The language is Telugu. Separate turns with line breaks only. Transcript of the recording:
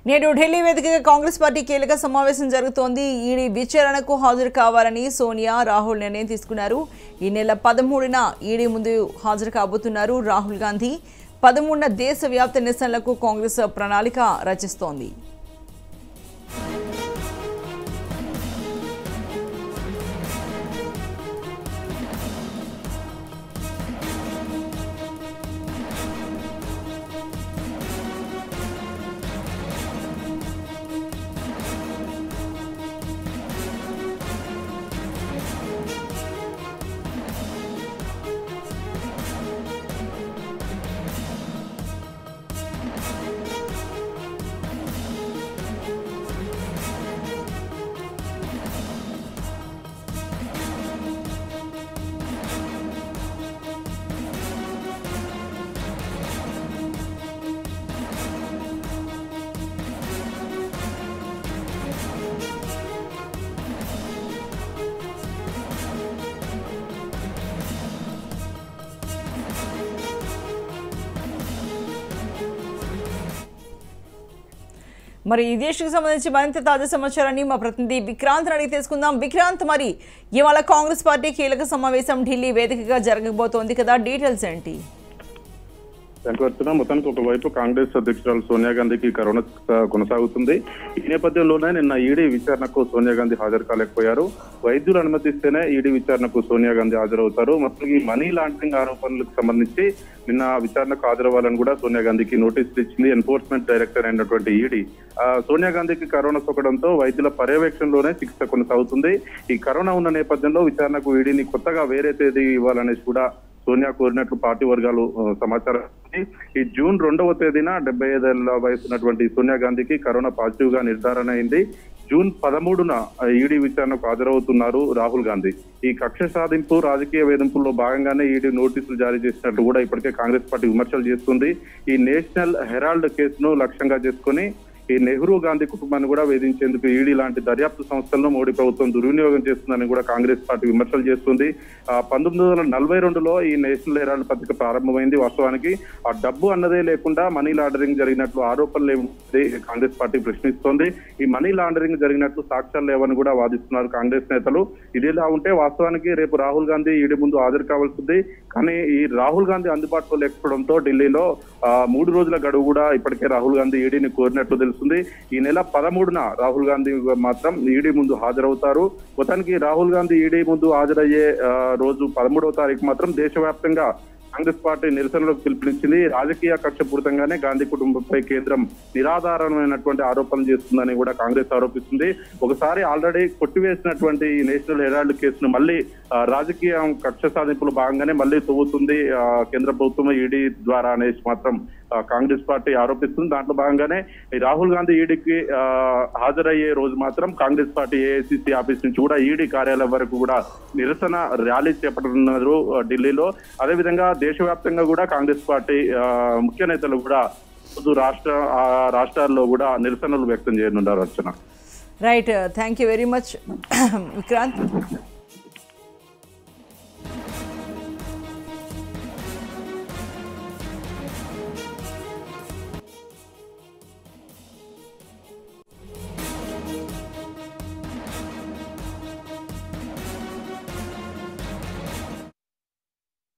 నేడు ఢిల్లీ వేదికగా కాంగ్రెస్ పార్టీ కీలక సమావేశం జరుగుతోంది ఈడీ విచారణకు హాజరు కావాలని సోనియా రాహుల్ నిర్ణయం తీసుకున్నారు ఈ నెల పదమూడున ఈడీ ముందు హాజరు కాబోతున్నారు రాహుల్ గాంధీ పదమూడున దేశవ్యాప్త నిరసనలకు కాంగ్రెస్ ప్రణాళిక రచిస్తోంది మరి ఈ దేశకు సంబంధించి మరింత తాజా సమాచారాన్ని మా ప్రతినిధి విక్రాంత్ అడిగి తెలుసుకుందాం విక్రాంత్ మరి ఇవాళ కాంగ్రెస్ పార్టీ కీలక సమావేశం ఢిల్లీ వేదికగా జరగబోతోంది కదా డీటెయిల్స్ ఏంటి
వెంకటరత్న మొత్తానికి ఒకవైపు కాంగ్రెస్ అధ్యక్షురాలు సోనియా గాంధీకి కరోనా స- కొనసాగుతుంది ఈ నేపథ్యంలోనే నిన్న ఈడీ విచారణకు సోనియా గాంధీ హాజరు కాలేకపోయారు వైద్యులు అనుమతిస్తేనే ఈడీ విచారణకు సోనియా గాంధీ హాజరవుతారు మొత్తం ఈ మనీ లాండరింగ్ ఆరోపణలకు సంబంధించి నిన్న విచారణకు హాజరవ్వాలని కూడా సోనియా గాంధీకి నోటీసులు ఇచ్చింది ఎన్ఫోర్స్మెంట్ డైరెక్టర్ అయినటువంటి ఈడీ ఆ, సోనియా గాంధీకి కరోనా సోకడంతో వైద్యుల పర్యవేక్షణలోనే చికిత్స కొనసాగుతుంది ఈ కరోనా ఉన్న నేపథ్యంలో విచారణకు ఈడీని కొత్తగా వేరే తేదీ ఇవ్వాలనేసి కూడా సోనియా కోరినట్లు పార్టీ వర్గాలు ఆ, సమాచారం ఇచ్చింది. ఈ జూన్ రెండవ తేదీన డెబ్బై ఐదేళ్ల వయసు ఉన్నటువంటి సోనియా గాంధీకి కరోనా పాజిటివ్ గా నిర్ధారణ అయింది జూన్ పదమూడున ఈడీ విచారణకు హాజరవుతున్నారు రాహుల్ గాంధీ ఈ కక్ష సాధింపు రాజకీయ వేధింపుల్లో భాగంగానే ఈడీ నోటీసులు జారీ చేసినట్లు కూడా ఇప్పటికే కాంగ్రెస్ పార్టీ విమర్శలు చేస్తుంది ఈ నేషనల్ హెరాల్డ్ కేసును లక్ష్యంగా చేసుకుని ఈ నెహ్రూ గాంధీ కుటుంబాన్ని కూడా వేధించేందుకు ఈడీ లాంటి దర్యాప్తు సంస్థలను మోడీ ప్రభుత్వం దుర్వినియోగం చేస్తుందని కూడా కాంగ్రెస్ పార్టీ విమర్శలు చేస్తుంది ఆ, పంతొమ్మిది వందల నలభై రెండులో ఈ నేషనల్ హెరాల్డ్ పత్రిక ప్రారంభమైంది వాస్తవానికి ఆ డబ్బు అన్నదే లేకుండా మనీ లాండరింగ్ జరిగినట్లు ఆరోపణలు ఏమిటి కాంగ్రెస్ పార్టీ ప్రశ్నిస్తోంది ఈ మనీ లాండరింగ్ జరిగినట్లు సాక్ష్యాలు లేవని కూడా వాదిస్తున్నారు కాంగ్రెస్ నేతలు ఇదిలా ఉంటే వాస్తవానికి రేపు రాహుల్ గాంధీ ఈడీ ముందు హాజరు కావాల్సింది కానీ ఈ రాహుల్ గాంధీ అందుబాటులో లేకపోవడంతో ఢిల్లీలో ఆ, మూడు రోజుల గడువు కూడా ఇప్పటికే రాహుల్ గాంధీ ఈడీని కోరినట్లు తెలుస్తుంది ఈ నెల పదమూడున రాహుల్ గాంధీ మాత్రం ఈడీ ముందు హాజరవుతారు మొత్తానికి రాహుల్ గాంధీ ఈడీ ముందు హాజరయ్యే ఆ, రోజు పదమూడవ తారీఖు మాత్రం దేశవ్యాప్తంగా కాంగ్రెస్ పార్టీ నిరసనలకు పిలుపునిచ్చింది రాజకీయ కక్షపూరితంగానే గాంధీ కుటుంబంపై కేంద్రం నిరాధారమైనటువంటి ఆరోపణలు చేస్తుందని కూడా కాంగ్రెస్ ఆరోపిస్తుంది ఒకసారి ఆల్రెడీ కొట్టివేసినటువంటి ఈ నేషనల్ హెరాల్డ్ కేసును మళ్ళీ ఆ, రాజకీయ కక్ష సాధింపులు భాగంగానే మళ్ళీ తవ్వుతుంది ఆ, కేంద్ర ప్రభుత్వం ఈడీ ద్వారా అనేసి మాత్రం ఆ, కాంగ్రెస్ పార్టీ ఆరోపిస్తుంది దాంట్లో భాగంగానే ఈ రాహుల్ గాంధీ ఈడీకి ఆ, హాజరయ్యే రోజు మాత్రం కాంగ్రెస్ పార్టీ ఏఐసిసి ఆఫీస్ నుంచి కూడా ఈడీ కార్యాలయం వరకు కూడా నిరసన ర్యాలీ చేపట్టనున్నారు ఆ, ఢిల్లీలో అదేవిధంగా దేశవ్యాప్తంగా కూడా కాంగ్రెస్ పార్టీ ఆ, ముఖ్య నేతలు కూడా రోజు రాష్ట్ర ఆ, రాష్ట్రాల్లో కూడా నిరసనలు వ్యక్తం చేయనున్నారు Archana
right thank you very much Vikrant